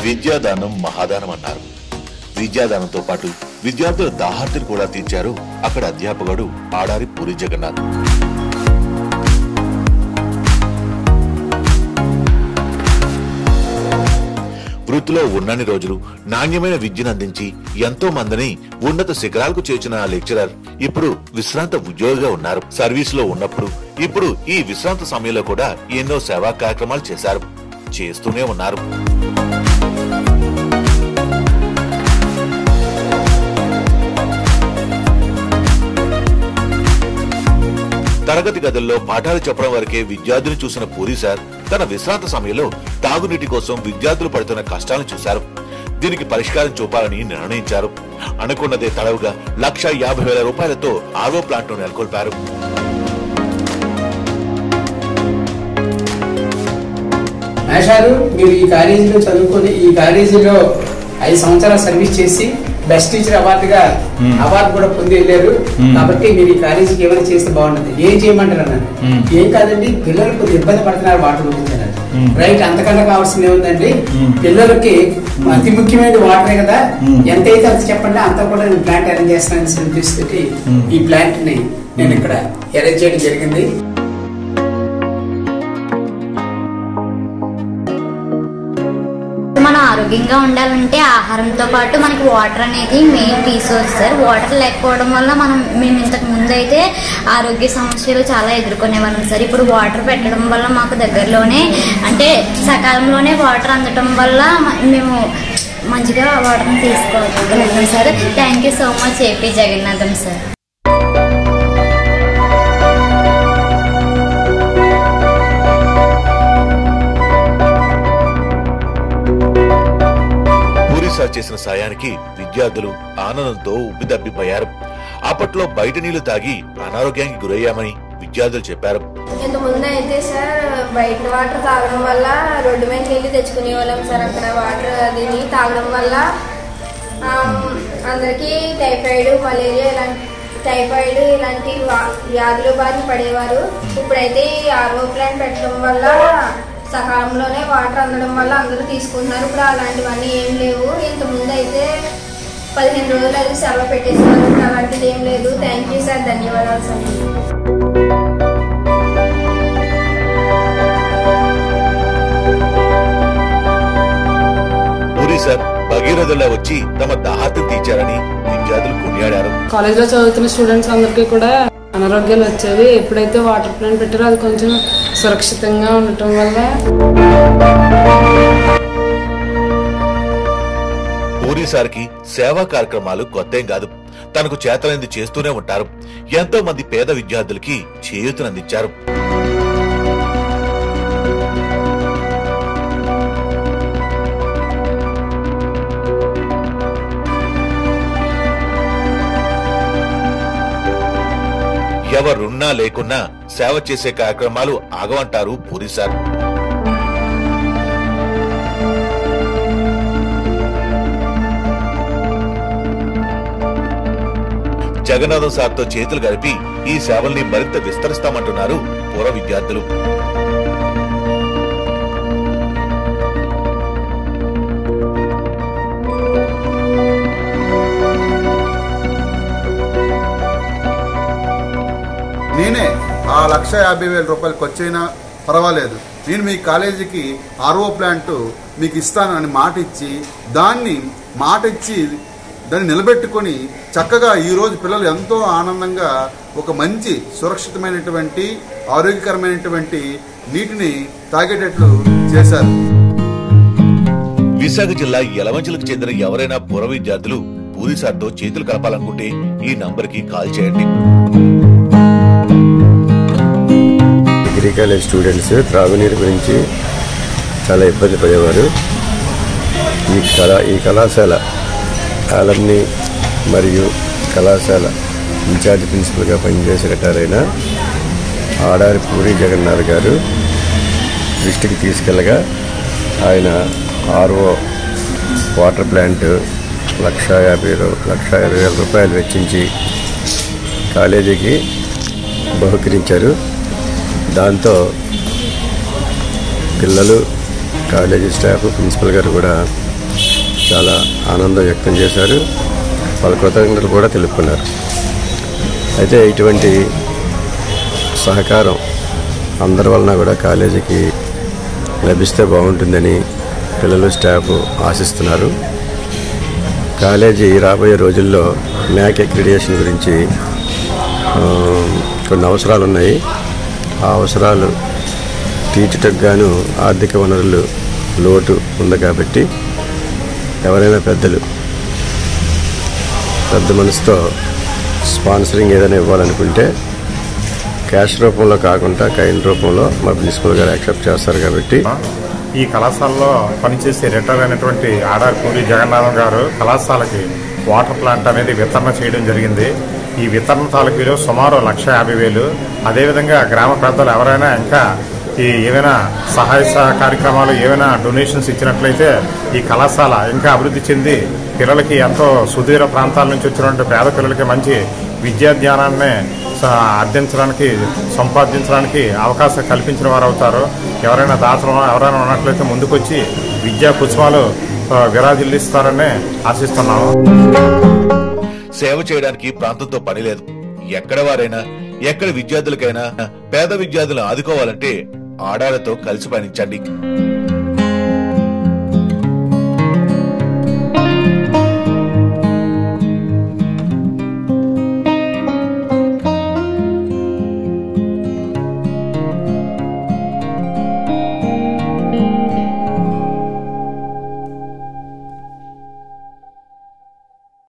విద్యాదానం మహాదానం అన్నారు విద్యాదానంతో పాటు విద్యార్థుల దాహార్తిని కూడా తీర్చారు అక్కడ అధ్యాపకుడు ఆడారి పూరి జగన్నాథ్ వృత్తిలో ఉన్నన్ని రోజులు నాణ్యమైన విద్యను అందించి ఎంతో మందిని ఉన్నత శిఖరాలకు చేర్చిన ఆ లెక్చరర్ ఇప్పుడు విశ్రాంత ఉద్యోగిగా ఉన్నారు సర్వీస్ లో ఉన్నప్పుడు ఇప్పుడు ఈ విశ్రాంత సమయంలో కూడా ఎన్నో సేవా కార్యక్రమాలు చేశారు చేస్తూనే ఉన్నారు తరగతి గదుల్లో పాఠాలు చెప్పడం వరకే విద్యార్థులు చూసిన పూరి సార్ తన విశ్రాంత సమయంలో తాగునీటి కోసం విద్యార్థులు పడుతున్న కష్టాలను చూశారు దీనికి పరిష్కారం చూపాలని నిర్ణయించారు అనుకున్నదే తడవుగా లక్ష యాభై వేల రూపాయలతో ఆర్వో ప్లాంట్ ను నెలకొల్పారు మేషారు మీరు ఈ కాలేజీలో చదువుకొని ఈ కాలేజీలో ఐదు సంవత్సరాలు సర్వీస్ చేసి బెస్ట్ టీచర్ అవార్డుగా అవార్డు కూడా పొంది వెళ్ళారు కాబట్టి మీరు ఈ కాలేజీకి ఏమైనా చేస్తే బాగుంటుంది ఏం చేయమంటారు అన్నారు ఏం కాదండి పిల్లలు కొద్దిగా ఇబ్బంది పడుతున్నారు వాటర్ గురించి అన్నారు రైట్ అంతకన్నా కావాల్సింది ఏముందండి పిల్లలకి అతి ముఖ్యమైనది వాటరే కదా ఎంతైతే అంత చెప్పండి అంత కూడా నేను ప్లాంట్ అరేంజ్ చేస్తానని తీసుకుంటే ఈ ప్లాంట్ ని నేను ఇక్కడ అరేంజ్ చేయడం జరిగింది మనం ఆరోగ్యంగా ఉండాలంటే ఆహారంతో పాటు మనకి వాటర్ అనేది మెయిన్ రీసోర్స్ సార్ వాటర్ లేకపోవడం వల్ల మనం మేము ఇంతకు ముందు అయితే ఆరోగ్య సమస్యలు చాలా ఎదుర్కొనేవాళ్ళం సార్ ఇప్పుడు వాటర్ పెట్టడం వల్ల మాకు దగ్గరలోనే అంటే సకాలంలోనే వాటర్ అందటం వల్ల మ- మేము మంచిగా వాటర్ని తీసుకోగలుగుతాం sir thank you so much A P Jagannatham sir Puri sir చేసిన సాయానికి విద్యార్థులు ఆనందంతో ఉబ్బిదబ్బిపోయారు అప్పట్లో బయట నీళ్లు తాగి అనారోగ్యానికి గురయ్యామని విద్యార్థులు చెప్పారు ఇంత ముందు అయితే సార్ బయట వాటర్ తాగడం వల్ల రోడ్డు మీద నీళ్ళు తెచ్చుకునే వాళ్ళం సార్ అక్కడ వాటర్ అది తాగడం వల్ల ఆమ్, అందరికీ టైఫాయిడ్ మలేరియా ఇలాంటి టైఫాయిడ్ ఇలాంటి వా- వ్యాధులు బారిన పడేవారు ఇప్పుడైతే ఈ ఆర్ఓ ప్లాంట్ పెట్టడం వల్ల సకాలంలోనే వాటర్ అందడం వల్ల అందరూ తీసుకుంటున్నారు ఇప్పుడు అలాంటివన్నీ ఏం లేవు ఇంత ముందు అయితే పదిహేను రోజులు అది సెలవు పెట్టేసేవారు ఇప్పుడు అలాంటిది ఏం లేదు థ్యాంక్ యూ సార్ ధన్యవాదాలు సార్ పూరి సార్ భగీరథుల్లా వచ్చి తమ దాహార్తిని తీర్చారని విద్యార్థులు కొనియాడారు కాలేజ్లో చదువుతున్న స్టూడెంట్స్ అందరికీ కూడా అనారోగ్యాలు వచ్చేవి ఎప్పుడైతే వాటర్ ప్లాంట్ పెట్టారో అది కొంచెం సురక్షితంగా ఉండటం వల్ల పూరి సార్కి సేవా కార్యక్రమాలు కొత్తేం కాదు తనకు చేతనైంది చేస్తూనే ఉంటారు ఎంతో మంది పేద విద్యార్థులకి చేయూతనందించారు ఎవరున్నా లేకున్నా సేవ చేసే కార్యక్రమాలు ఆగవంటారు పూరి సార్ జగన్నాథం సార్తో చేతులు కలిపి ఈ సేవల్ని మరింత విస్తరిస్తామంటున్నారు పూర్వ విద్యార్థులు నేనే ఆ లక్ష యాభై వేల రూపాయలు ఖర్చైనా పర్వాలేదు నేను మీ కాలేజీకి ఆర్ఓ ప్లాంట్ మీకు ఇస్తాను అని మాట ఇచ్చి దాన్ని మాట ఇచ్చి దాన్ని నిలబెట్టుకొని చక్కగా ఈరోజు పిల్లలు ఎంతో ఆనందంగా ఒక మంచి సురక్షితమైనటువంటి ఆరోగ్యకరమైనటువంటి నీటిని తాగేటట్లు చేశారు విశాఖ జిల్లా యలమంచిలకు చెందిన ఎవరైనా పూర్వ విద్యార్థులు పూరి సార్తో చేతులు కలపాలనుకుంటే ఈ నంబర్కి కాల్ చేయండి డిగ్రీ కాలేజ్ స్టూడెంట్స్ త్రాగునీరు గురించి చాలా ఇబ్బంది పడేవారు ఈ కళా ఈ కళాశాల ఆలమ్ని మరియు కళాశాల ఇన్ఛార్జ్ ప్రిన్సిపల్గా పనిచేసి రిటైర్ అయిన ఆడారి పూరి జగన్నాథ్ గారు దృష్టికి తీసుకెళ్ళగా ఆయన ఆర్ఓ వాటర్ ప్లాంట్ లక్ష యాభై రూ- లక్ష యాభై వేల రూపాయలు వెచ్చించి కాలేజీకి బహుకరించారు దాంతో పిల్లలు కాలేజీ స్టాఫ్ ప్రిన్సిపల్ గారు కూడా చాలా ఆనందం వ్యక్తం చేశారు వాళ్ళ కృతజ్ఞతలు కూడా తెలుపుకున్నారు అయితే ఇటువంటి సహకారం అందరి వలన కూడా కాలేజీకి లభిస్తే బాగుంటుందని పిల్లలు స్టాఫ్ ఆశిస్తున్నారు కాలేజీ రాబోయే రోజుల్లో మ్యాక్ అక్రిడియేషన్ గురించి ఆ, కొన్ని అవసరాలు ఉన్నాయి ఆ అవసరాలు తీర్చుటకు గాను ఆర్థిక వనరులు లోటు ఉంది కాబట్టి ఎవరైనా పెద్దలు పెద్ద మనసుతో స్పాన్సరింగ్ ఏదైనా ఇవ్వాలనుకుంటే క్యాష్ రూపంలో కాకుండా కైన్ రూపంలో మా ప్రిన్సిపల్ గారు యాక్సెప్ట్ చేస్తారు కాబట్టి ఈ కళాశాలలో పనిచేసే రిటైర్ అయినటువంటి ఆడార్పూరి జగన్నాథం గారు కళాశాలకి వాటర్ ప్లాంట్ అనేది వితరణ చేయడం జరిగింది ఈ వితరణ తాలూకులో సుమారు లక్ష యాభై వేలు అదేవిధంగా గ్రామ పెద్దలు ఎవరైనా ఇంకా ఈ ఏమైనా సహాయ సహ- కార్యక్రమాలు ఏమైనా డొనేషన్స్ ఇచ్చినట్లయితే ఈ కళాశాల ఇంకా అభివృద్ధి చెంది పిల్లలకి ఎంతో సుదూర ప్రాంతాల నుంచి వచ్చినటువంటి పేద పిల్లలకి మంచి విద్యా జ్ఞానాన్ని స- ఆర్జించడానికి సంపాదించడానికి అవకాశం కల్పించిన వారు అవుతారు ఎవరైనా దాతలు ఎవరైనా ఉన్నట్లయితే ముందుకొచ్చి విద్యా కుసుమాలు ఆ, విరాజిల్లిస్తారని ఆశిస్తున్నాము సేవ చేయడానికి ప్రాంతంతో పని లేదు ఎక్కడ వారైనా ఎక్కడ విద్యార్థులకైనా పేద విద్యార్థులను ఆదుకోవాలంటే ఆడాలతో కలిసి పయనించండి